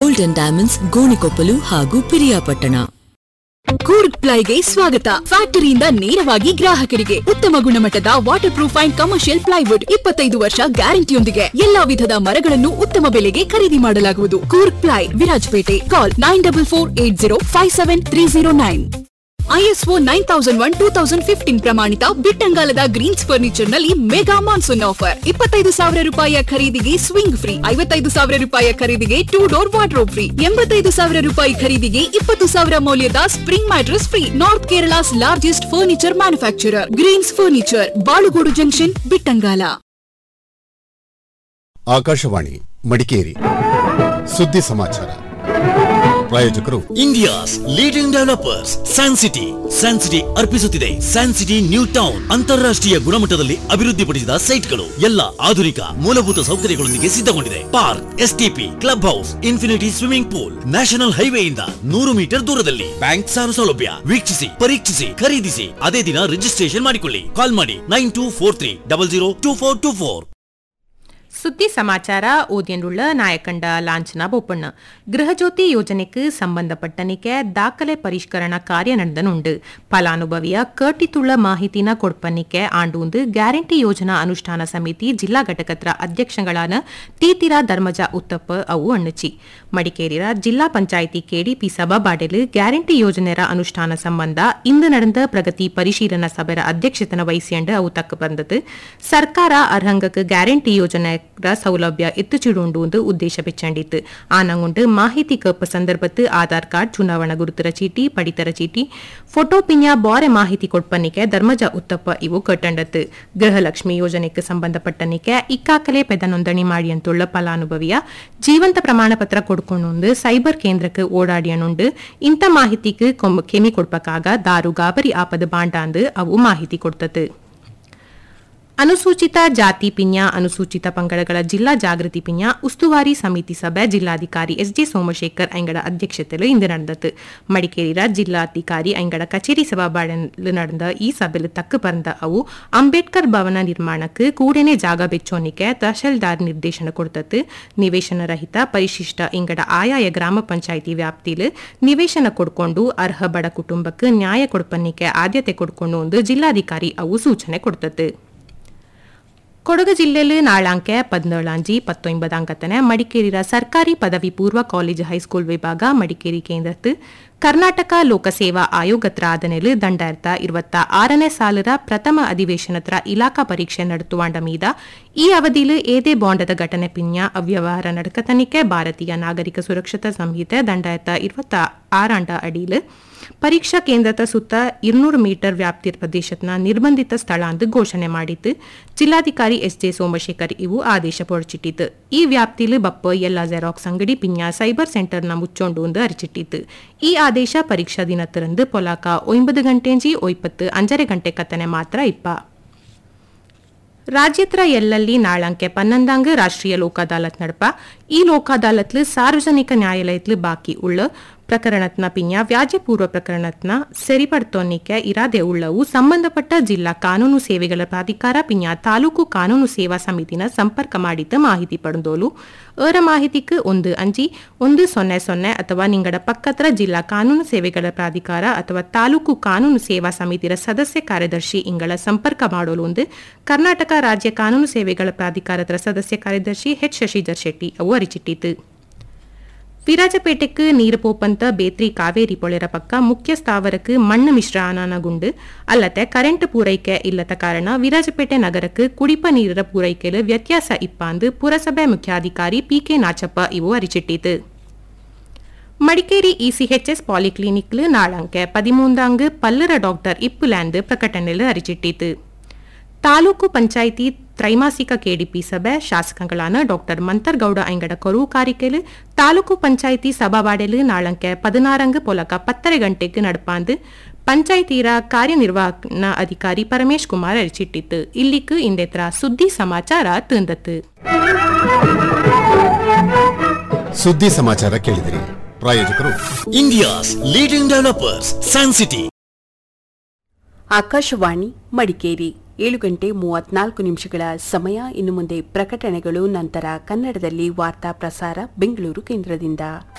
golden diamonds Gonikoppal ಹಾಗೂ ಪಿರಿಯಾಪಟ್ಟಣ ಕೂರ್ಗ್ ಪ್ಲೈಗೆ ಸ್ವಾಗತ ಫ್ಯಾಕ್ಟರಿಯಿಂದ ನೇರವಾಗಿ ಗ್ರಾಹಕರಿಗೆ ಉತ್ತಮ ಗುಣಮಟ್ಟದ water proof and commercial plywood ಇಪ್ಪತ್ತೈದು ವರ್ಷ ಗ್ಯಾರಂಟಿಯೊಂದಿಗೆ ಎಲ್ಲಾ ವಿಧದ ಮರಗಳನ್ನು ಉತ್ತಮ ಬೆಲೆಗೆ ಖರೀದಿ ಮಾಡಲಾಗುವುದು Coorg ply Virajpet call nine double four eight zero five seven three zero nine ISO nine thousand one two thousand fifteen ಪ್ರಮಾಣಿತ ಬಿಟ್ಟಂಗಾಲದ ಗ್ರೀನ್ಸ್ ಫರ್ನಿಚರ್ ನಲ್ಲಿ ಮೆಗಾ ಮಾನ್ಸೂನ್ ಆಫರ್ ಇಪ್ಪತ್ತೈದು ಸಾವಿರ ರೂಪಾಯಿಯ ಖರೀದಿಗೆ ಸ್ವಿಂಗ್ ಫ್ರೀ ಐವತ್ತೈದು ಸಾವಿರ ರೂಪಾಯಿಯ ಖರೀದಿಗೆ ಟೂ ಡೋರ್ ವಾರ್ಡ್ರೋಬ್ ಫ್ರೀ ಎಂಬತ್ತೈದು ಸಾವಿರ ರೂಪಾಯಿ ಖರೀದಿಗೆ ಇಪ್ಪತ್ತು ಸಾವಿರ ಮೌಲ್ಯದ spring mattress free north Kerala's largest furniture manufacturer Greens furniture Balugodu junction Bittangala Akashvani Madikeri ಸುದ್ದಿ ಸಮಾಚಾರ ಪ್ರಾಯೋಜಕರು India's leading developers San City San City ಅರ್ಪಿಸುತ್ತಿದೆ ಸ್ಯಾನ್ ಸಿಟಿ ನ್ಯೂ ಟೌನ್ ಅಂತಾರಾಷ್ಟ್ರೀಯ ಗುಣಮಟ್ಟದಲ್ಲಿ ಅಭಿವೃದ್ಧಿಪಡಿಸಿದ ಸೈಟ್ಗಳು ಎಲ್ಲ ಆಧುನಿಕ ಮೂಲಭೂತ ಸೌಕರ್ಯಗಳೊಂದಿಗೆ ಸಿದ್ಧಗೊಂಡಿದೆ park STP club house infinity swimming pool national ಹೈವೇಯಿಂದ ನೂರು ಮೀಟರ್ ದೂರದಲ್ಲಿ ಬ್ಯಾಂಕ್ ಸಾಲ ಸೌಲಭ್ಯ ವೀಕ್ಷಿಸಿ ಪರೀಕ್ಷಿಸಿ ಖರೀದಿಸಿ ಅದೇ ದಿನ ರಿಜಿಸ್ಟ್ರೇಷನ್ ಮಾಡಿಕೊಳ್ಳಿ ಕಾಲ್ ಮಾಡಿ nine two four three double zero two four two four ಸುದ್ದಿ ಸಮಾಚಾರ ಓದಿಯನ್ನುಳ್ಳ ನಾಯಕಂಡ ಲಾಂಛನ ಬೋಪಣ್ಣ ಗೃಹಜ್ಯೋತಿ ಯೋಜನೆಗೆ ಸಂಬಂಧಪಟ್ಟನಿಕೆ ದಾಖಲೆ ಪರಿಷ್ಕರಣ ಕಾರ್ಯ ನಡೆದನುಂಡು ಫಲಾನುಭವಿಯ ಕಟ್ಟಿತುಳ್ಳ ಮಾಹಿತಿನ ಕೊಡ್ಪನ್ನಿಕೆ ಆಂಡೂಂದು ಗ್ಯಾರಂಟಿ ಯೋಜನಾ ಅನುಷ್ಠಾನ ಸಮಿತಿ ಜಿಲ್ಲಾ ಘಟಕತ್ರ ಅಧ್ಯಕ್ಷಗಳಾನ ತೀತಿರ ಧರ್ಮಜ ಉತ್ತಪ್ಪ ಅವು ಅಣ್ಣಚಿ ಮಡಿಕೇರಿಯ ಜಿಲ್ಲಾ ಪಂಚಾಯಿತಿ ಕೆಡಿಪಿ ಸಭಾಬಾಡೆಲು ಗ್ಯಾರಂಟಿ ಯೋಜನೆರ ಅನುಷ್ಠಾನ ಸಂಬಂಧ ಇಂದು ನಡೆದ ಪ್ರಗತಿ ಪರಿಶೀಲನಾ ಸಭೆರ ಅಧ್ಯಕ್ಷತನ ವಹಿಸಿಯಂಡು ಅವು ತಕ್ಕ ಬಂದது ಸರ್ಕಾರ ಅರ್ಹಂಗಕ್ಕೆ ಗ್ಯಾರಂಟಿ ಯೋಜನೆ ಸೌಲಭ್ಯ ಎತ್ತುಚಿಡುಂಡು ಎಂದು ಉದ್ದೇಶ ಬೆಚ್ಚಂಡಿತ್ತು ಆನಂಗುಂಡು ಮಾಹಿತಿ ಕಪ್ಪ ಸಂದರ್ಭತ್ತು ಆಧಾರ್ ಕಾರ್ಡ್ ಚುನಾವಣಾ ಗುರುತರ ಚೀಟಿ ಪಡಿತರ ಚೀಟಿ ಫೋಟೋ ಪಿನ್ಯ ಬಾರೆ ಮಾಹಿತಿ ಕೊಡ್ಪನ್ನಿಕೆ ಧರ್ಮಜ ಉತ್ತಪ್ಪ ಇವು ಕಟ್ಟಂಡತ್ತು ಗೃಹಲಕ್ಷ್ಮಿ ಯೋಜನೆಗೆ ಸಂಬಂಧಪಟ್ಟನಿಕೆ ಇಕ್ಕಾಕಲೆ ಪೆದ ನೋಂದಣಿ ಮಾಡಿಯಂತುಳ್ಳ ಫಲಾನುಭವಿಯ ಜೀವಂತ ಪ್ರಮಾಣ ಪತ್ರ ಕೊಡ್ಕೊಂಡು ಸೈಬರ್ ಕೇಂದ್ರಕ್ಕೆ ಓಡಾಡಿಯನುಂಡು ಇಂಥ ಮಾಹಿತಿಗೆ ಕೆಮಿ ಕೊಡ್ಪಕ್ಕಾಗ ದಾರು ಗಾಬರಿ ಆಪದ ಬಾಂಡಾಂದು ಅವು ಮಾಹಿತಿ ಕೊಡ್ತತು ಅನುಸೂಚಿತ ಜಾತಿ ಪಿನ್ಯ ಅನುಸೂಚಿತ ಪಂಗಡಗಳ ಜಿಲ್ಲಾ ಜಾಗೃತಿ ಪಿನ್ಯ ಉಸ್ತುವಾರಿ ಸಮಿತಿ ಸಭೆ ಜಿಲ್ಲಾಧಿಕಾರಿ ಎಸ್ ಜೆ ಸೋಮಶೇಖರ್ ಐಂಗಡ ಅಧ್ಯಕ್ಷತೆಯಲ್ಲಿ ಇಂದು ನಡೆದது ಮಡಿಕೇರಿಯ ಜಿಲ್ಲಾಧಿಕಾರಿ ಐಂಗಡ ಕಚೇರಿ ಸಭಾಬಾಡಲು ನಡೆದ ಈ ಸಭೆಯಲ್ಲಿ ತಕ್ಕ ಬಂದ ಅವು ಅಂಬೇಡ್ಕರ್ ಭವನ ನಿರ್ಮಾಣಕ್ಕೆ ಕೂಡೇನೆ ಜಾಗ ಬೆಚ್ಚೋನಿಕೆ ತಹಶೀಲ್ದಾರ್ ನಿರ್ದೇಶನ ಕೊಡ್ತತ್ತು ನಿವೇಶನ ರಹಿತ ಪರಿಶಿಷ್ಟ ಇಂಗಡ ಆಯಾಯ ಗ್ರಾಮ ಪಂಚಾಯಿತಿ ವ್ಯಾಪ್ತಿಲು ನಿವೇಶನ ಕೊಡ್ಕೊಂಡು ಅರ್ಹ ಬಡ ಕುಟುಂಬಕ್ಕೆ ನ್ಯಾಯ ಕೊಡ್ಪನ್ನಿಕೆ ಆದ್ಯತೆ ಕೊಡ್ಕೊಂಡು ಒಂದು ಜಿಲ್ಲಾಧಿಕಾರಿ ಅವು ಸೂಚನೆ ಕೊಡ್ತತ್ತು ಕೊಡಗು ಜಿಲ್ಲೆಯಲ್ಲಿ ನಾಳಾಂಕೆ ಪದ್ನೇಳಾಂಜಿ ಪತ್ತೊಂಬದಾಂಕತನೆ ಮಡಿಕೇರಿಯ ಸರ್ಕಾರಿ ಪದವಿ ಪೂರ್ವ ಕಾಲೇಜು ಹೈಸ್ಕೂಲ್ ವಿಭಾಗ ಮಡಿಕೇರಿ ಕೇಂದ್ರತ್ತು ಕರ್ನಾಟಕ ಲೋಕಸೇವಾ ಆಯೋಗತ್ರ ಆದನೆಲು ದಂಡಾಯಿರತ ಇರುವತ್ತ ಆರನೇ ಸಾಲರ ಪ್ರಥಮ ಅಧಿವೇಶನತ್ರ ಇಲಾಖಾ ಪರೀಕ್ಷೆ ನಡೆತುವಾಂಡ ಮೀದ ಈ ಅವಧಿಲು ಏದೇ ಬಾಂಡದ ಘಟನೆ ಪಿನ್ಯ ಅವ್ಯವಹಾರ ನಡಕತನಿಕೆ ಭಾರತೀಯ ನಾಗರಿಕ ಸುರಕ್ಷತಾ ಸಂಹಿತೆ ದಂಡಾಯಿರತ ಇರುವತ್ತ ಆರಾಂಡ ಅಡಿಲು ಪರೀಕ್ಷಾ ಕೇಂದ್ರದ ಸುತ್ತ ഇരുന്നൂറ് ಮೀಟರ್ ವ್ಯಾಪ್ತಿಯ ಪ್ರದೇಶದ ನಿರ್ಬಂಧಿತ ಸ್ಥಳ ಎಂದು ಘೋಷಣೆ ಮಾಡಿತ್ತು ಜಿಲ್ಲಾಧಿಕಾರಿ ಎಸ್ ಜೆ ಸೋಮಶೇಖರ್ ಇವು ಆದೇಶ ಹೊರಚಿಟ್ಟಿತು ಈ ವ್ಯಾಪ್ತಿಲು ಬಪ್ಪ ಎಲ್ಲ ಜೆರಾಕ್ಸ್ ಅಂಗಡಿ ಪಿನ್ಯ ಸೈಬರ್ ಸೆಂಟರ್ನ ಮುಚ್ಚೊಂಡು ಎಂದು ಅರಿಚಿಟ್ಟಿತ್ತು ಈ ಆದೇಶ ಪರೀಕ್ಷಾ ದಿನತ್ತರಂದು ಪೊಲಾಕ ಒಂಬತ್ತು ಗಂಟೆಂಜಿ ಒಯ್ಪತ್ತು ಅಂಜರೆ ಗಂಟೆ ಕತ್ತನೆ ಮಾತ್ರ ಇಪ್ಪ ರಾಜ್ಯತ್ರ ಎಲ್ಲಲ್ಲಿ ನಾಳಂಕೆ ಪನ್ನೊಂದಾಂಗ ರಾಷ್ಟ್ರೀಯ ಲೋಕ ಅದಾಲತ್ ನಡಪ ಈ ಲೋಕ ಅದಾಲತ್ಲು ಸಾರ್ವಜನಿಕ ನ್ಯಾಯಾಲಯತ್ಲು ಬಾಕಿ ಉಳ್ಳ ಪ್ರಕರಣತ್ನ ಪಿನ್ಯ ವ್ಯಾಜ್ಯಪೂರ್ವ ಪ್ರಕರಣತ್ನ ಸರಿಪಡ್ತೋನಿಕೆ ಇರಾದೆ ಉಳ್ಳವು ಸಂಬಂಧಪಟ್ಟ ಜಿಲ್ಲಾ ಕಾನೂನು ಸೇವೆಗಳ ಪ್ರಾಧಿಕಾರ ಪಿನ್ಯ ತಾಲೂಕು ಕಾನೂನು ಸೇವಾ ಸಮಿತಿನ ಸಂಪರ್ಕ ಮಾಡಿದ್ದ ಮಾಹಿತಿ ಪಡೆದೋಲು ಅವರ ಮಾಹಿತಿக்கு ಒಂದು ಅಂಜಿ ಒಂದು ಸೊನ್ನೆ ಸೊನ್ನೆ ಅಥವಾ ನಿಂಗಡ ಪಕ್ಕತ್ರ ಜಿಲ್ಲಾ ಕಾನೂನು ಸೇವೆಗಳ ಪ್ರಾಧಿಕಾರ ಅಥವಾ ತಾಲೂಕು ಕಾನೂನು ಸೇವಾ ಸಮಿತಿಯ ಸದಸ್ಯ ಕಾರ್ಯದರ್ಶಿ ಇಂಗಳ ಸಂಪರ್ಕ ಮಾಡೋಲು ಒಂದು ಕರ್ನಾಟಕ ರಾಜ್ಯ ಕಾನೂನು ಸೇವೆಗಳ ಪ್ರಾಧಿಕಾರದ ಸದಸ್ಯ ಕಾರ್ಯದರ್ಶಿ ಎಚ್ ಶಶಿಧರ್ ಶೆಟ್ಟಿ ಅವು ಅರಿಚಿಟ್ಟಿತು ವಿರಾಜಪೇಟೆக்கு ನೀರು ಪೋಪಂತ ಬೇತ್ರಿ ಕಾವೇರಿ ಪೊಳೆರ ಪಕ್ಕ ಮುಖ್ಯ ಸ್ಥಾವರಕ್ಕೆ ಮಣ್ಣು ಮಿಶ್ರಣಗುಂಡು ಅಲ್ಲದೆ ಕರೆಂಟ್ ಪೂರೈಕೆ ಇಲ್ಲದ ಕಾರಣ ವಿರಾಜಪೇಟೆ ನಗರಕ್ಕೆ ಕುಡಿಪ ನೀರಿನ ಪೂರೈಕೆಲು ವ್ಯತ್ಯಾಸ ಇಪ್ಪಾಂದು ಪುರಸಭೆ ಮುಖ್ಯಾಧಿಕಾರಿ ಪಿಕೆ ನಾಚಪ್ಪ ಇವು ಅರಿಚಿಟ್ಟಿತು ಮಡಿಕೇರಿ ಇಸಿಎಚ್ಎಸ್ ಪಾಲಿಕ್ಲಿನಿಕ್ಲು ನಾಳಂಕೆ ಪದಿಮೂಂದಾಂಗ್ ಪಲ್ಲರ ಡಾಕ್ಟರ್ ಇಪ್ಪುಲ್ಯಾಂದು ಪ್ರಕಟಣೆಲು ಅರಿಚಿಟ್ಟಿತು ತಾಲೂಕು ಪಂಚಾಯಿತಿ ತ್ರೈಮಾಸಿಕ ಕೆಡಿಪಿ ಸಭೆ ಶಾಸಕಗಳಾನ ಡಾಕ್ಟರ್ ಮಂತರ್ಗೌಡ ಐಂಗಡ ಕೊರು ಕಾರಿಕೆಲು ತಾಲೂಕು ಪಂಚಾಯಿತಿ ಸಭಾವಾಡೆಲು ನಾಳಂಕೆ ಪದಿನಾರಂಗ್ ಪೊಲಕ ಪತ್ತರೆ ಗಂಟೆಗೆ ನಡಪಾಂದು ಪಂಚಾಯಿತಿರ ಕಾರ್ಯನಿರ್ವಹಣಾ ಅಧಿಕಾರಿ ಪರಮೇಶ್ ಕುಮಾರ್ ಅರಿಚಿಟ್ಟಿತ್ತು ಇಲ್ಲಿக்கு ಇಂದೆತ್ರ ಸುದ್ದಿ ಸಮಾಚಾರ ತಂದತ್ತು ಸುದ್ದಿ ಸಮಾಚಾರ ಕೇಳಿದಿರಿ ಪ್ರಾಯೋಜಕರು India's leading developers San City Akashvani Madikeri ಏಳು ಗಂಟೆ ಮೂವತ್ನಾಲ್ಕು ನಿಮಿಷಗಳ ಸಮಯ ಇನ್ನು ಮುಂದೆ ಪ್ರಕಟಣೆಗಳು ನಂತರ ಕನ್ನಡದಲ್ಲಿ ವಾರ್ತಾ ಪ್ರಸಾರ ಬೆಂಗಳೂರು ಕೇಂದ್ರದಿಂದ